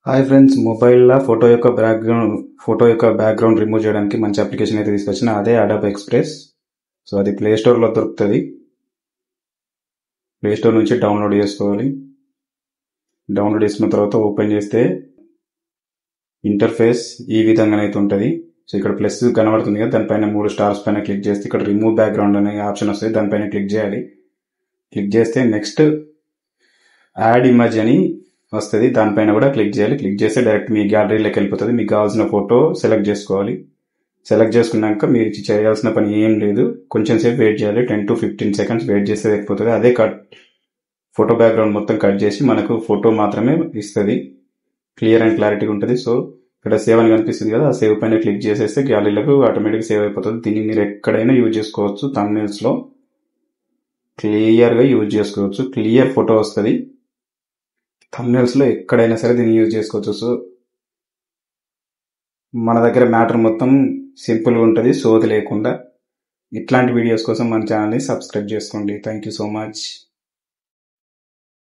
hi friends మొబైల్లో photo యొక్క background photo యొక్క బ్యాక్గ్రౌండ్ రిమూవ్ చేయడానికి మంచి అప్లికేషన్ అయితే తీసుకొచ్చిన అదే అడాబ్ ఎక్స్ప్రెస్ సో అది ప్లే స్టోర్లో దొరుకుతుంది ప్లే స్టోర్ నుంచి డౌన్లోడ్ చేసుకోవాలి డౌన్లోడ్ చేసుకున్న తర్వాత ఓపెన్ చేస్తే ఇంటర్ఫేస్ ఈ విధంగానైతే ఉంటుంది సో ఇక్కడ ప్లస్ కనబడుతుంది కదా దానిపైన మూడు స్టార్స్ పైన క్లిక్ చేస్తే ఇక్కడ రిమూవ్ బ్యాక్గ్రౌండ్ అనే ఆప్షన్ వస్తుంది దానిపైన క్లిక్ చేయాలి క్లిక్ చేస్తే నెక్స్ట్ యాడ్ ఇమేజ్ అని వస్తుంది దానిపైన కూడా క్లిక్ చేయాలి క్లిక్ చేస్తే డైరెక్ట్ మీ గ్యాలరీలోకి వెళ్ళిపోతుంది మీకు కావాల్సిన ఫోటో సెలెక్ట్ చేసుకోవాలి సెలెక్ట్ చేసుకున్నాక మీరు చేయాల్సిన పని ఏం లేదు కొంచెం సేపు వెయిట్ చేయాలి ten to fifteen seconds wait చేస్తే అయిపోతుంది అదే కట్ ఫోటో బ్యాక్గ్రౌండ్ మొత్తం కట్ చేసి మనకు ఫోటో మాత్రమే ఇస్తుంది క్లియర్ అండ్ క్లారిటీ ఉంటుంది సో ఇక్కడ సేవ్ అని కనిపిస్తుంది కదా ఆ సేవ్ పైన క్లిక్ చేసేస్తే గ్యాలరీలకు ఆటోమేటిక్ సేవ్ అయిపోతుంది దీన్ని మీరు ఎక్కడైనా యూజ్ చేసుకోవచ్చు thumbnails లో క్లియర్గా యూజ్ చేసుకోవచ్చు క్లియర్ ఫోటో వస్తుంది thumbnails లో ఎక్కడైనా సరే దీన్ని యూజ్ చేసుకోవచ్చు సో మన దగ్గర మ్యాటర్ మొత్తం సింపుల్గా ఉంటుంది సోది లేకుండా ఇట్లాంటి వీడియోస్ కోసం మన ఛానల్ని సబ్స్క్రైబ్ చేసుకోండి థ్యాంక్ యూ సో మచ్